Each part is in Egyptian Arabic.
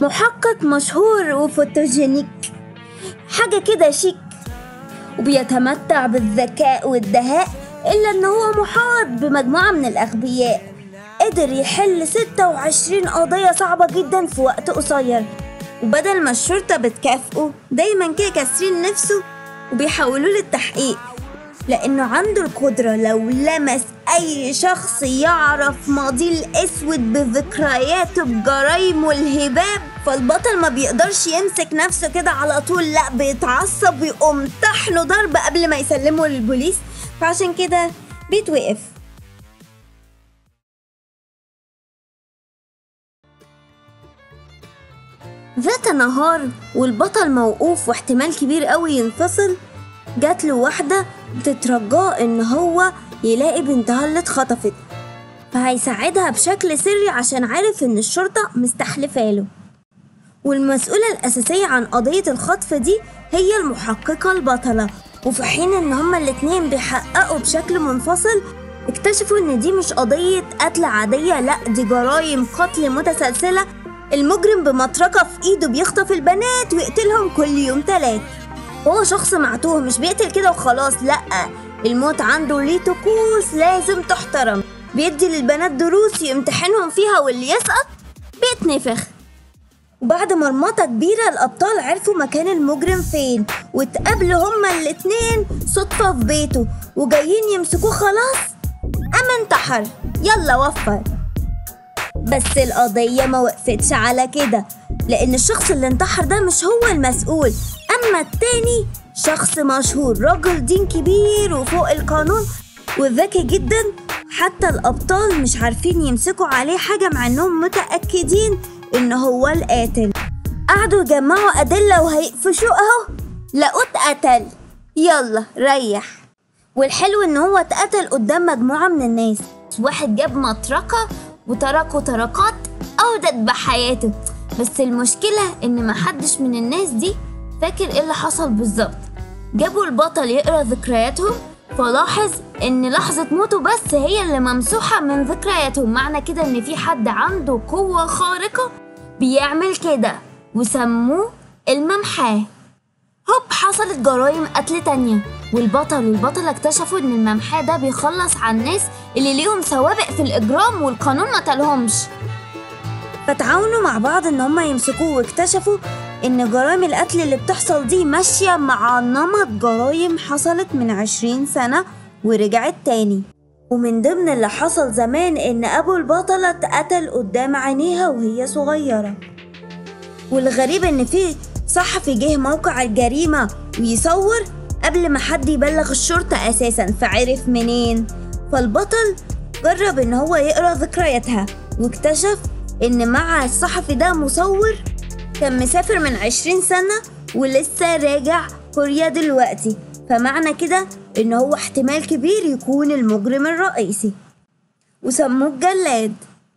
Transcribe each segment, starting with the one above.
محقق مشهور وفوتوجينيك حاجة كده شيك وبيتمتع بالذكاء والدهاء إلا إن هو محاط بمجموعة من الأغبياء قدر يحل 26 قضية صعبة جدا في وقت قصير وبدل ما الشرطة بتكافئه دايما كده كاسرين نفسه وبيحولوه للتحقيق لأنه عنده القدرة لو لمس أي شخص يعرف ماضيه الأسود بذكرياته بجرايمه الهباب فالبطل ما بيقدرش يمسك نفسه كده على طول لا بيتعصب ويقوم طحنه ضرب قبل ما يسلمه للبوليس فعشان كده بيتوقف ذات نهار والبطل موقوف واحتمال كبير قوي ينفصل جات له واحدة بتترجاه إن هو يلاقي بنتها اللي اتخطفت فهيساعدها بشكل سري عشان عارف إن الشرطة مستحلفة له والمسؤولة الأساسية عن قضية الخطف دي هي المحققة البطلة وفي حين إن هما الاتنين بيحققوا بشكل منفصل اكتشفوا إن دي مش قضية قتل عادية لأ دي جرايم قتل متسلسلة المجرم بمطرقة في إيده بيخطف البنات ويقتلهم كل يوم تلات هو شخص معتوه مش بيقتل كده وخلاص لأ الموت عنده ليه طقوس لازم تحترم بيدي للبنات دروس يمتحنهم فيها واللي يسقط بيتنفخ وبعد مرمطة كبيرة الأبطال عرفوا مكان المجرم فين واتقابلوا هما الاتنين صدفة في بيته وجايين يمسكوه خلاص أما انتحر يلا وفر بس القضية ما وقفتش على كده لأن الشخص اللي انتحر ده مش هو المسؤول أما التاني شخص مشهور راجل دين كبير وفوق القانون وذكي جدا حتى الأبطال مش عارفين يمسكوا عليه حاجة مع إنهم متأكدين إن هو القاتل قعدوا يجمعوا أدلة وهيقفشوه أهو لقوه اتقتل يلا ريح والحلو إن هو اتقتل قدام مجموعة من الناس واحد جاب مطرقة وتركوا طرقات أودت بحياته بس المشكلة إن محدش من الناس دي فاكر إيه اللي حصل بالظبط جابوا البطل يقرا ذكرياتهم فلاحظ إن لحظة موته بس هي اللي ممسوحة من ذكرياتهم معنى كده إن في حد عنده قوة خارقة بيعمل كده وسموه الممحاه هوب حصلت جرائم قتل تانية والبطل والبطلة اكتشفوا إن الممحاه ده بيخلص على الناس اللي ليهم سوابق في الإجرام والقانون ما تلهمش فتعاونوا مع بعض إن هما يمسكوه واكتشفوا إن جرائم القتل اللي بتحصل دي ماشية مع نمط جرائم حصلت من عشرين سنة ورجعت تاني ومن ضمن اللي حصل زمان إن أبو البطلة اتقتل قدام عينيها وهي صغيرة والغريب إن في صحفي جه موقع الجريمة ويصور قبل ما حد يبلغ الشرطة أساسا فعرف منين فالبطل جرب إن هو يقرأ ذكرياتها واكتشف إن مع الصحفي ده مصور كان مسافر من عشرين سنة ولسه راجع كوريا دلوقتي فمعنى كده إن هو احتمال كبير يكون المجرم الرئيسي وسموه الجلاد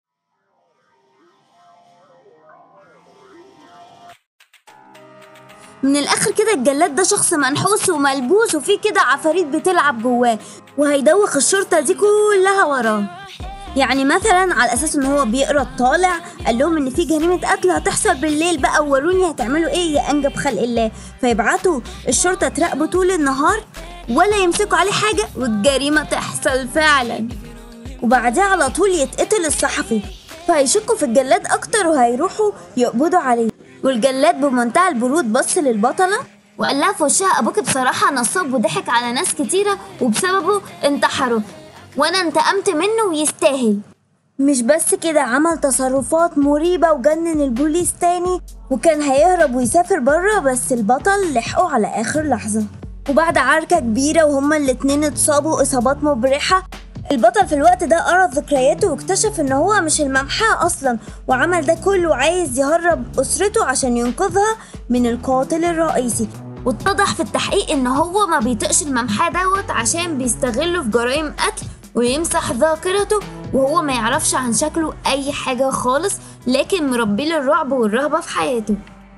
من الاخر كده الجلاد ده شخص منحوس وملبوس وفي كده عفاريت بتلعب جواه وهيدوخ الشرطه دي كلها وراه يعني مثلا على اساس ان هو بيقرا الطالع قال لهم ان في جريمه قتل هتحصل بالليل بقى وروني هتعملوا ايه يا انجب خلق الله فيبعتوا الشرطه تراقبه طول النهار ولا يمسكوا عليه حاجه والجريمه تحصل فعلا وبعدها على طول يتقتل الصحفي فهيشكوا في الجلاد اكتر وهيروحوا يقبضوا عليه والجلاد بمنتهى البرود بص للبطلة وقال لها في وشها أبوك بصراحة نصاب وضحك على ناس كتيرة وبسببه انتحروا وأنا انتقمت منه ويستاهل مش بس كده عمل تصرفات مريبة وجنن البوليس تاني وكان هيهرب ويسافر بره بس البطل لحقه على آخر لحظة وبعد عركة كبيرة وهما الاتنين اتصابوا إصابات مبرحة البطل في الوقت ده قرا ذكرياته واكتشف ان هو مش الممحاه اصلا وعمل ده كله عايز يهرب اسرته عشان ينقذها من القاتل الرئيسي واتضح في التحقيق ان هو ما بيطقش الممحاه دوت عشان بيستغله في جرائم قتل ويمسح ذاكرته وهو ما يعرفش عن شكله اي حاجه خالص لكن مربيه الرعب والرهبه في حياته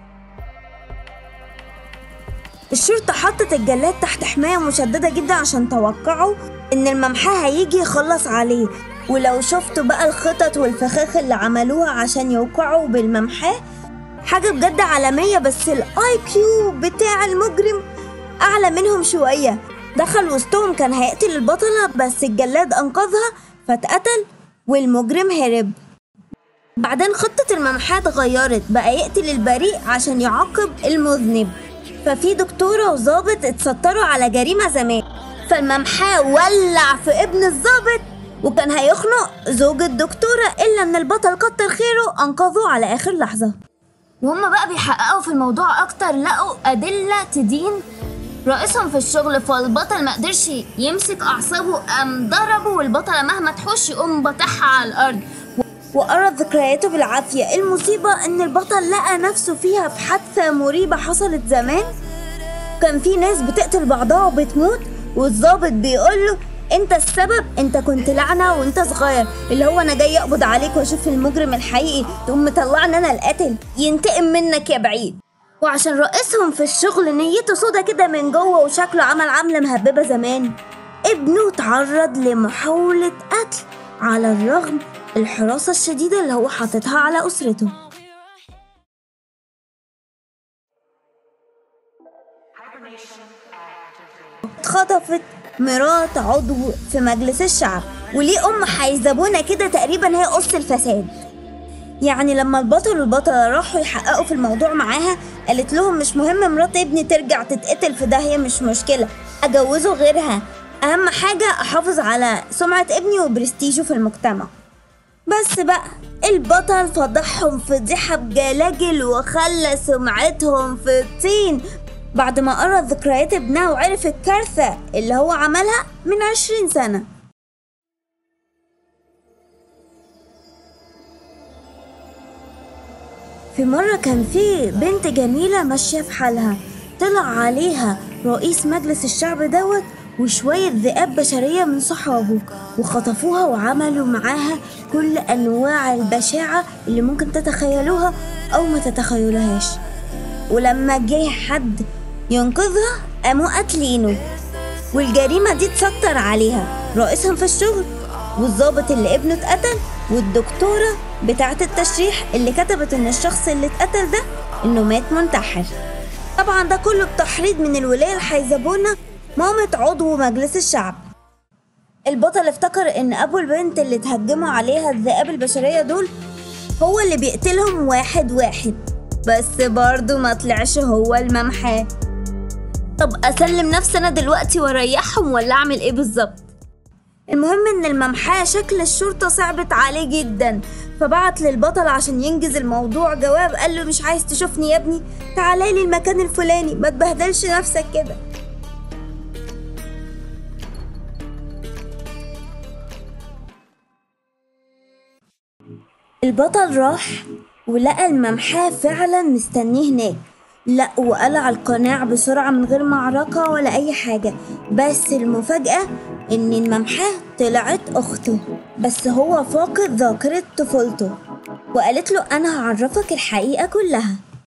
الشرطة حطت الجلاد تحت حماية مشددة جدا عشان توقعوا إن الممحاه هيجي يخلص عليه ولو شفتوا بقى الخطط والفخاخ اللي عملوها عشان يوقعوا بالممحاه حاجة بجد عالمية بس الاي كيو بتاع المجرم أعلى منهم شوية دخل وسطهم كان هيقتل البطلة بس الجلاد أنقذها فاتقتل والمجرم هرب بعدين خطة الممحاة اتغيرت بقى يقتل البريء عشان يعاقب المذنب ففي دكتورة وظابط اتستروا على جريمة زمان فالممحاة ولع في ابن الظابط وكان هيخنق زوج الدكتورة إلا إن البطل كتر خيره أنقذوه على آخر لحظة وهم بقى بيحققوا في الموضوع أكتر لقوا أدلة تدين رئيسهم في الشغل فالبطل ما قدرش يمسك أعصابه قام ضربه والبطلة مهما تحوش يقوم بطحها على الأرض وقرا ذكرياته بالعافية المصيبة إن البطل لقى نفسه فيها في حادثة مريبة حصلت زمان كان في ناس بتقتل بعضها وبتموت والظابط بيقول له انت السبب انت كنت لعنه وانت صغير اللي هو انا جاي اقبض عليك واشوف المجرم الحقيقي تقوم مطلعني انا القاتل ينتقم منك يا بعيد وعشان رئيسهم في الشغل نيته سودا كده من جوه وشكله عمل عملة مهببة زمان ابنه تعرض لمحاولة قتل على الرغم الحراسة الشديدة اللي هو حاططها على أسرته اتخطفت مرات عضو في مجلس الشعب وليه أم حيزبونة كده تقريبا هي قص الفساد يعني لما البطل والبطلة راحوا يحققوا في الموضوع معاها قالت لهم مش مهم مرات ابني ترجع تتقتل في داهية مش مشكلة أجوزه غيرها أهم حاجة أحافظ على سمعة ابني وبرستيجه في المجتمع بس بقى البطل فضحهم فضيحة بجلاجل وخلى سمعتهم في الطين بعد ما قرا ذكريات ابنها وعرف الكارثة اللي هو عملها من عشرين سنة في مرة كان في بنت جميلة ماشية في حالها طلع عليها رئيس مجلس الشعب دوت وشوية ذئاب بشرية من صحابه وخطفوها وعملوا معاها كل أنواع البشاعة اللي ممكن تتخيلوها أو ما تتخيلوهاش ولما جه حد ينقذها قاموا قاتلينه والجريمة دي اتستر عليها رئيسهم في الشغل والظابط اللي ابنه اتقتل والدكتورة بتاعة التشريح اللي كتبت ان الشخص اللي اتقتل ده انه مات منتحر طبعا ده كله بتحريض من الولاية الحيزبونة مامة عضو مجلس الشعب البطل افتكر ان ابو البنت اللي اتهجموا عليها الذئاب البشرية دول هو اللي بيقتلهم واحد واحد بس برضه ما طلعش هو الممحاه طب اسلم نفسي انا دلوقتي واريحهم ولا اعمل ايه بالظبط المهم ان الممحاه شكل الشرطه صعبت عليه جدا فبعت للبطل عشان ينجز الموضوع جواب قال له مش عايز تشوفني يا ابني تعالى لي المكان الفلاني ما تبهدلش نفسك كده البطل راح ولقى الممحاه فعلا مستنيه هناك لا وقلع القناع بسرعة من غير معركة ولا أي حاجة بس المفاجأة إن الممحاه طلعت أخته بس هو فاقد ذاكرة طفولته وقالت له أنا هعرفك الحقيقة كلها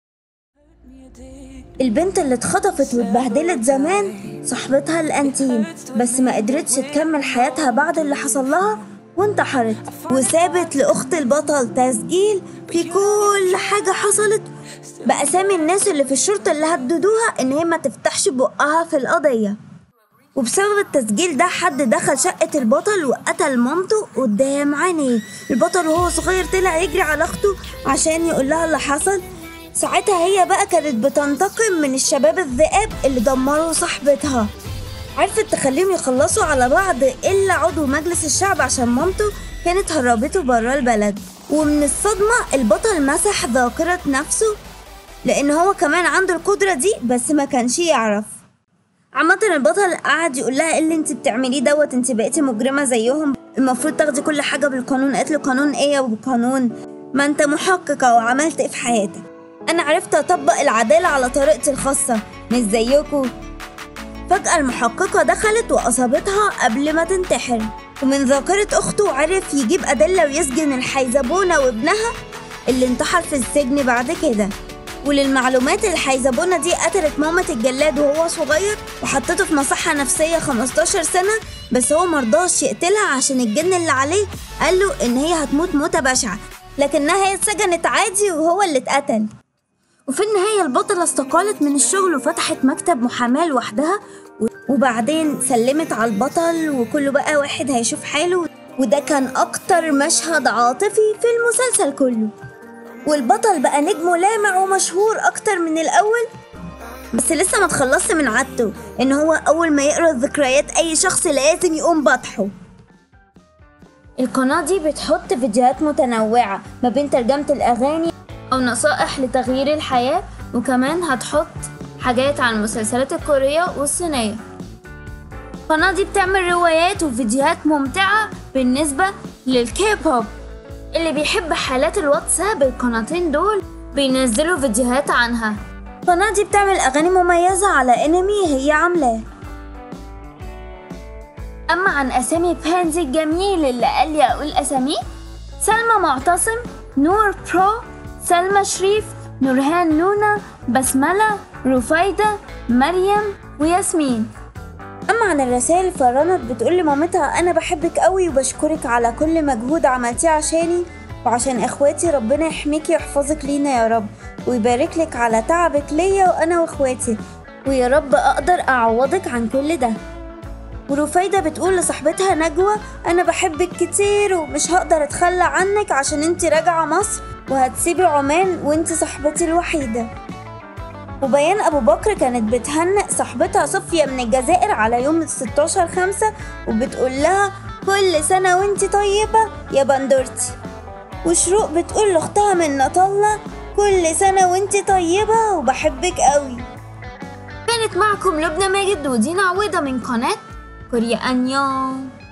البنت اللي اتخطفت واتبهدلت زمان صاحبتها الأنتيم بس ما قدرتش تكمل حياتها بعد اللي حصل لها وانتحرت وسابت لأخت البطل تسجيل في كل حاجة حصلت بأسامي الناس اللي في الشرطة اللي هددوها إن هي ما تفتحش بقها في القضية وبسبب التسجيل ده حد دخل شقة البطل وقتل مامته قدام عينيه البطل وهو صغير طلع يجري على أخته عشان يقول لها اللي حصل ساعتها هي بقى كانت بتنتقم من الشباب الذئاب اللي دمروا صاحبتها عرفت تخليهم يخلصوا على بعض إلا عضو مجلس الشعب عشان مامته كانت هربته برا البلد ومن الصدمة البطل مسح ذاكرة نفسه لأن هو كمان عنده القدرة دي بس ما كانش يعرف عامة البطل قعد يقول لها ايه اللي انت بتعمليه دوت انت بقيتي مجرمة زيهم المفروض تاخدي كل حاجة بالقانون قالت له قانون ايه يا قانون ما انت محققة وعملت ايه في حياتك انا عرفت اطبق العدالة على طريقتي الخاصة مش زيكم فجأة المحققة دخلت وأصابتها قبل ما تنتحر ومن ذاكرة أخته عرف يجيب أدلة ويسجن الحيزبونة وابنها اللي انتحر في السجن بعد كده وللمعلومات الحيزبونة دي قتلت مامة الجلاد وهو صغير وحطته في مصحة نفسية 15 سنة بس هو مرضاش يقتلها عشان الجن اللي عليه قال له إن هي هتموت موتة بشعة لكنها هي اتسجنت عادي وهو اللي اتقتل وفي النهاية البطلة استقالت من الشغل وفتحت مكتب محاماة لوحدها وبعدين سلمت على البطل وكله بقى واحد هيشوف حاله وده كان أكتر مشهد عاطفي في المسلسل كله والبطل بقى نجمه لامع ومشهور أكتر من الأول بس لسه ما تخلصت من عادته إن هو أول ما يقرأ ذكريات أي شخص لازم يقوم بطحه القناة دي بتحط فيديوهات متنوعة ما بين ترجمة الأغاني أو نصائح لتغيير الحياة وكمان هتحط حاجات عن المسلسلات الكورية والصينية القناة دي بتعمل روايات وفيديوهات ممتعة بالنسبة للكي بوب اللي بيحب حالات الواتساب القناتين دول بينزلوا فيديوهات عنها القناة دي بتعمل أغاني مميزة على انمي هي عاملاه أما عن أسامي بانزي الجميل اللي قال لي أقول أساميه سلمى معتصم نور برو سلمى شريف نورهان لونا بسملة رفايدة مريم وياسمين أما عن الرسائل فرنت بتقول لمامتها أنا بحبك قوي وبشكرك على كل مجهود عملتيه عشاني وعشان إخواتي ربنا يحميكي ويحفظك لينا يا رب ويبارك لك على تعبك ليا وأنا وإخواتي ويا رب أقدر أعوضك عن كل ده ورفايدة بتقول لصاحبتها نجوى أنا بحبك كتير ومش هقدر أتخلى عنك عشان انتي راجعة مصر وهتسيبي عمان وانتي صاحبتي الوحيدة وبيان أبو بكر كانت بتهنئ صاحبتها صفية من الجزائر على يوم 16 خمسة وبتقول لها كل سنة وانتي طيبة يا بندورتي وشروق بتقول لأختها من نطلة كل سنة وانتي طيبة وبحبك قوي كانت معكم لبنى ماجد ودينا عويضة من قناة كوريا أنيون